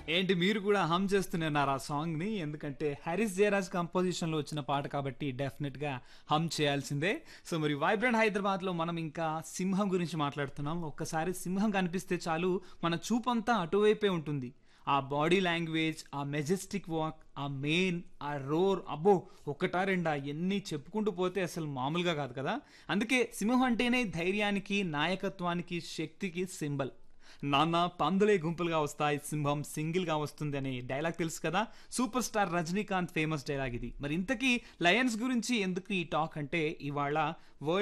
ఏంటి మీరు కూడా హమ్ చేస్తున్నారు ఆ సాంగ్ ని ఎందుకంటే హరీష్ జయరాజ్ కంపోజిషన్ లో వచ్చిన పాట కాబట్టి డెఫినెట్ గా హమ్ చేయాల్సిందే సో మరి వైబ్రెంట్ హైదరాబాద్ లో మనం ఇంకా సింహం గురించి మాట్లాడుతున్నాం ఒక్కసారి సింహం కనిపిస్తే చాలు మన చూపంతా అటువైపే ఉంటుంది ఆ బాడీ లాంగ్వేజ్ ఆ మెజెస్టిక్ వాక్ ఆ మెయిన్ ఆ రోర్ అబ్బో ఒకటా రెండా ఎన్ని చెప్పుకుంటూ పోతే అసలు మామూలుగా కాదు కదా అందుకే సింహం అంటేనే ధైర్యానికి నాయకత్వానికి శక్తికి సింబల్ నాన్న పందులే గుంపులుగా వస్తాయి సింహం సింగిల్ గా వస్తుంది అనే డైలాగ్ తెలుసు కదా super star Rajinikanth famous dialogue ఇది మరి ఇంతకీ లయన్స్ గురించి ఎందుకు ఈ టాక్ అంటే ఇవాళ వరల్డ్